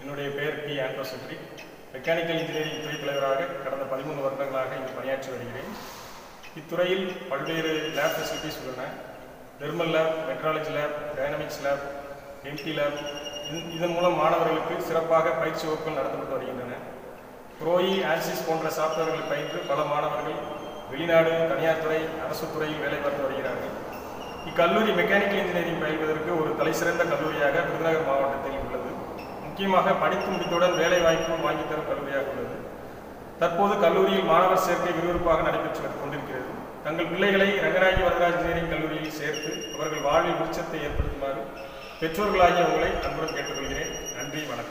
என்னுடைய பெயர் T Anto Chetri mechanical engineering துறை தலைவராக கடந்த பதிமூணு வருடங்களாக இங்கு பணியாற்றி வருகிறேன் இத்துறையில் பல்வேறு லேப் ஃபெசிலிட்டிஸ் உள்ளன thermal lab metrology lab dynamics lab MT lab இதன் மூலம் மாணவர்களுக்கு சிறப்பாக பயிற்சி வகுப்புகள் நடத்தப்பட்டு வருகின்றன ப்ரோஇ ஆன்சிஸ் போன்ற சாஃப்ட்வேர்களை பயின்று பல மாணவர்கள் வெளிநாடு தனியார் துறை அரசு துறையில் வேலை பார்த்து வருகிறார்கள் இக்கல்லூரி மெக்கானிக்கல் இன்ஜினியரிங் பயில்வதற்கு ஒரு தலைசிறந்த கல்லூரியாக விருதுநகர் மாவட்டத்தில் உள்ளது முக்கியமாக படித்து முடித்தவுடன் வேலை வாய்ப்பும் வாங்கி தரும் கல்லூரியாக உள்ளது தற்போது கல்லூரியில் மாணவர் சேர்க்கை விறுவிறுப்பாக நடைபெற்று கொண்டிருக்கிறது தங்கள் பிள்ளைகளை ரங்கநாயகி வரதராஜ் இன்ஜினியரிங் கல்லூரியில் சேர்த்து அவர்கள் வாழ்வில் உச்சத்தை ஏற்படுத்துமாறு பெற்றோர்களாகிய உங்களை அன்புடன் கேட்டுக்கொள்கிறேன் நன்றி வணக்கம்